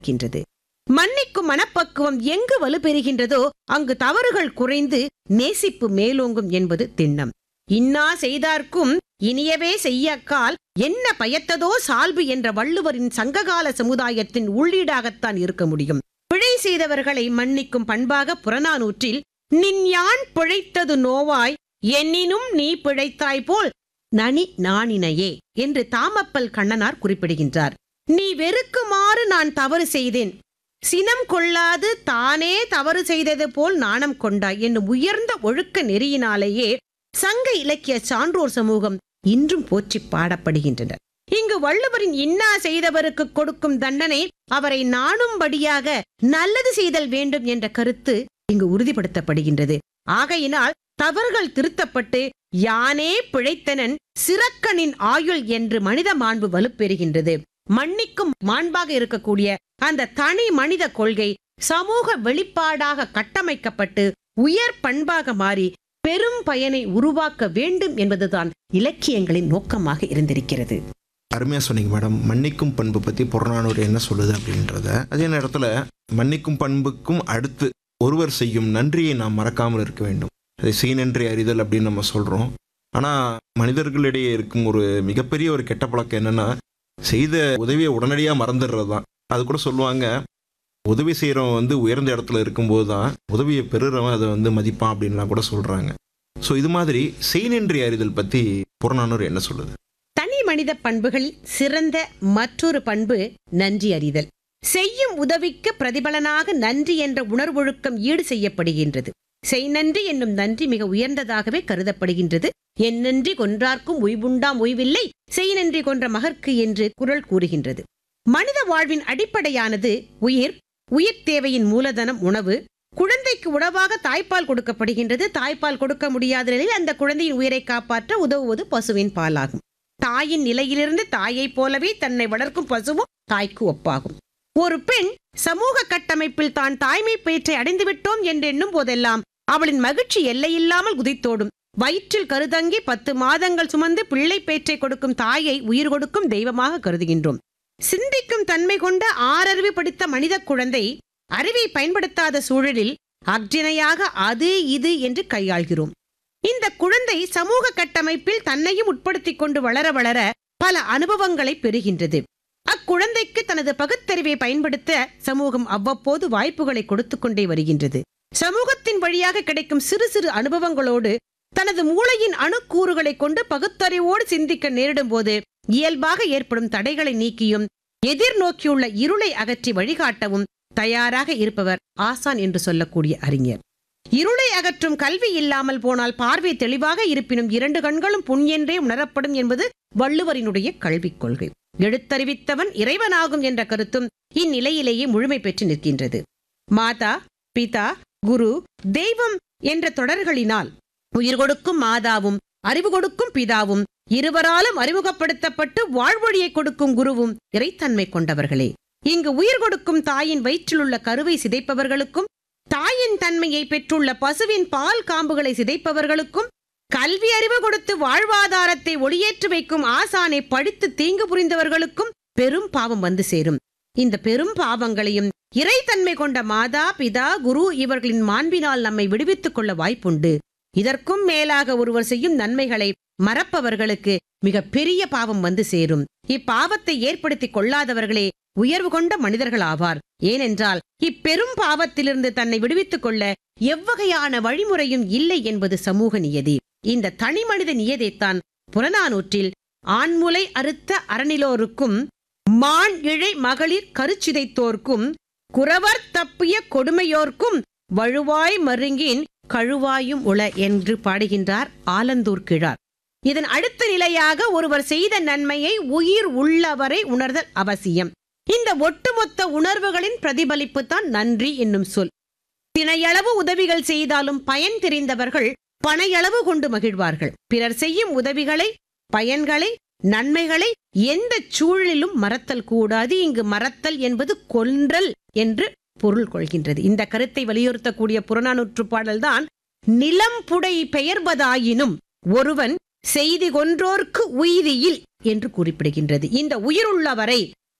இருக்கின்றது மன்னிக்கும் மனப்பக்குவம் எங்கு வலுப்பெறுகின்றதோ அங்கு தவறுகள் குறைந்து நேசிப்பு மேலோங்கும் என்பது திண்ணம் இன்னா செய்தார்க்கும் இனியவே செய்யக்கால் என்ன பயத்ததோ சால்பு என்ற வள்ளுவரின் சங்ககால சமுதாயத்தின் உள்ளீடாகத்தான் இருக்க முடியும் பிழை செய்தவர்களை மன்னிக்கும் பண்பாக புறநானூற்றில் நின் யான் பிழைத்தது நோவாய் எண்ணினும் நீ பிழைத்தாய் போல் நனி நாணினையே என்று தாமப்பல் கண்ணனார் குறிப்பிடுகின்றார் நீ வெறுக்குமாறு நான் தவறு செய்தேன் சினம் கொள்ளாது தானே தவறு செய்தது போல் நாணம் கொண்டாய் என்னும் உயர்ந்த ஒழுக்க நெறியினாலேயே சங்க இலக்கிய சான்றோர் சமூகம் இன்றும் போற்றிப் பாடப்படுகின்றனர் இங்கு வள்ளுவரின் இன்னா செய்தவருக்கு கொடுக்கும் தண்டனை அவரை நாணும்படியாக நல்லது செய்தல் வேண்டும் என்ற கருத்து இங்கு உறுதிப்படுத்தப்படுகின்றது ஆகையினால் தவறுகள் திருத்தப்பட்டு யானே பிழைத்தனன் சிறக்கனின் ஆயுள் என்று மனித மாண்பு வலுப்பெறுகின்றது மன்னிக்கும் மாண்பாக இருக்கக்கூடிய அந்த தனி மனித கொள்கை சமூக வெளிப்பாடாக கட்டமைக்கப்பட்டு உயர் பண்பாக மாறி பெரும் பயனை உருவாக்க வேண்டும் என்பதுதான் இலக்கியங்களின் நோக்கமாக இருந்திருக்கிறது அருமையாக சொன்னீங்க மேடம் மன்னிக்கும் பண்பு பற்றி புறநானூறு என்ன சொல்லுது அப்படின்றத அதே நேரத்தில் மன்னிக்கும் பண்புக்கும் அடுத்து ஒருவர் செய்யும் நன்றியை நாம் மறக்காமல் இருக்க வேண்டும் அதை செய் நன்றி அறிதல் அப்படின்னு நம்ம சொல்கிறோம் ஆனால் மனிதர்களிடையே இருக்கும் ஒரு மிகப்பெரிய ஒரு கெட்ட பழக்கம் என்னென்னா செய்த உதவியை உடனடியாக மறந்துடுறது தான் அது கூட சொல்லுவாங்க உதவி செய்கிறவன் வந்து உயர்ந்த இடத்துல இருக்கும்போது தான் உதவியை பெறுறவன் அதை வந்து மதிப்பான் அப்படின்லாம் கூட சொல்கிறாங்க ஸோ இது மாதிரி செய் நன்றி அறிதல் பற்றி புறநானூறு என்ன சொல்லுது தனி மனித பண்புகளில் சிறந்த மற்றொரு பண்பு நன்றி அறிதல் செய்யும் உதவிக்கு பிரதிபலனாக நன்றி என்ற உணர்வொழுக்கம் ஈடு செய்யப்படுகின்றது செய் நன்றி என்னும் நன்றி மிக உயர்ந்ததாகவே கருதப்படுகின்றது என் நன்றி கொன்றார்க்கும் உய்வுண்டாம் உய்வில்லை செய் நன்றி கொன்ற மகற்கு என்று குரல் கூறுகின்றது மனித வாழ்வின் அடிப்படையானது உயிர் உயிர் தேவையின் மூலதனம் உணவு குழந்தைக்கு உணவாக தாய்ப்பால் கொடுக்கப்படுகின்றது தாய்ப்பால் கொடுக்க முடியாத நிலையில் அந்த குழந்தையின் உயிரை காப்பாற்ற உதவுவது பசுவின் பாலாகும் தாயின் நிலையிலிருந்து தாயைப் போலவே தன்னை வளர்க்கும் பசுவும் தாய்க்கு ஒப்பாகும் ஒரு பெண் சமூக கட்டமைப்பில் தான் தாய்மை பேற்றை அடைந்துவிட்டோம் என்று எண்ணும் போதெல்லாம் அவளின் மகிழ்ச்சி எல்லையில்லாமல் குதித்தோடும் வயிற்றில் கருதங்கி பத்து மாதங்கள் சுமந்து பிள்ளை பேற்றை கொடுக்கும் தாயை உயிர் கொடுக்கும் தெய்வமாக கருதுகின்றோம் சிந்திக்கும் தன்மை கொண்ட ஆறறிவு படித்த மனித குழந்தை அறிவை பயன்படுத்தாத சூழலில் அக்ஜனையாக அது இது என்று கையாள்கிறோம் இந்த குழந்தை சமூக கட்டமைப்பில் தன்னையும் உட்படுத்திக் கொண்டு வளர வளர பல அனுபவங்களை பெறுகின்றது அக்குழந்தைக்கு தனது பகுத்தறிவை பயன்படுத்த சமூகம் அவ்வப்போது வாய்ப்புகளை கொடுத்து கொண்டே வருகின்றது சமூகத்தின் வழியாக கிடைக்கும் சிறு சிறு அனுபவங்களோடு தனது மூளையின் அணுக்கூறுகளை கொண்டு பகுத்தறிவோடு சிந்திக்க நேரிடும் போது இயல்பாக ஏற்படும் தடைகளை நீக்கியும் எதிர்நோக்கியுள்ள இருளை அகற்றி வழிகாட்டவும் தயாராக இருப்பவர் ஆசான் என்று சொல்லக்கூடிய அறிஞர் இருளை அகற்றும் கல்வி இல்லாமல் போனால் பார்வை தெளிவாக இருப்பினும் இரண்டு கண்களும் புண் என்றே உணரப்படும் என்பது வள்ளுவரினுடைய கல்விக் கொள்கை எழுத்தறிவித்தவன் இறைவனாகும் என்ற கருத்தும் இந்நிலையிலேயே முழுமை பெற்று நிற்கின்றது மாதா பிதா குரு தெய்வம் என்ற தொடர்களினால் உயிர் கொடுக்கும் மாதாவும் அறிவு கொடுக்கும் பிதாவும் இருவராலும் அறிமுகப்படுத்தப்பட்டு வாழ்வொழியை கொடுக்கும் குருவும் இறைத்தன்மை கொண்டவர்களே இங்கு உயிர் கொடுக்கும் தாயின் வயிற்றிலுள்ள கருவை சிதைப்பவர்களுக்கும் தாயின் தன்மையை பெற்றுள்ள பசுவின் பால் காம்புகளை சிதைப்பவர்களுக்கும் கல்வி அறிவு கொடுத்து வாழ்வாதாரத்தை ஒளியேற்றி வைக்கும் ஆசானை படித்து தீங்கு புரிந்தவர்களுக்கும் பெரும் பாவம் வந்து சேரும் இந்த பெரும் பாவங்களையும் இறைத்தன்மை கொண்ட மாதா பிதா குரு இவர்களின் மாண்பினால் நம்மை விடுவித்துக் கொள்ள வாய்ப்புண்டு இதற்கும் மேலாக ஒருவர் செய்யும் நன்மைகளை மறப்பவர்களுக்கு மிக பெரிய பாவம் வந்து சேரும் இப்பாவத்தை ஏற்படுத்திக் கொள்ளாதவர்களே உயர்வு கொண்ட மனிதர்கள் ஆவார் ஏனென்றால் இப்பெரும் பாவத்திலிருந்து தன்னை விடுவித்துக் கொள்ள எவ்வகையான வழிமுறையும் இல்லை என்பது சமூக நியதி இந்த தனி மனித நியதைத்தான் புறநானூற்றில் ஆண்முலை அறுத்த அறநிலோருக்கும் மான் இழை மகளிர் கருச்சிதைத்தோர்க்கும் குறவர் தப்பிய கொடுமையோர்க்கும் வழுவாய் மருங்கின் கழுவாயும் உள என்று பாடுகின்றார் ஆலந்தூர் கிழார் இதன் அடுத்த நிலையாக ஒருவர் செய்த நன்மையை உயிர் உள்ளவரை உணர்தல் அவசியம் இந்த ஒட்டுமொத்த உணர்வுகளின் பிரதிபலிப்பு தான் நன்றி என்னும் சொல் தினையளவு உதவிகள் செய்தாலும் பயன் தெரிந்தவர்கள் பனையளவு கொண்டு மகிழ்வார்கள் பிறர் செய்யும் உதவிகளை பயன்களை நன்மைகளை எந்த சூழலிலும் மறத்தல் கூடாது இங்கு மறத்தல் என்பது கொன்றல் என்று பொருள் கொள்கின்றது இந்த கருத்தை வலியுறுத்தக்கூடிய புறநானூற்று பாடல்தான் நிலம் புடை பெயர்வதாயினும் ஒருவன் செய்தி கொன்றோர்க்கு உய்தியில் என்று குறிப்பிடுகின்றது இந்த உயிருள்ளவரை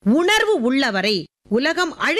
உணர்வு உள்ளவரை உலகம் அழி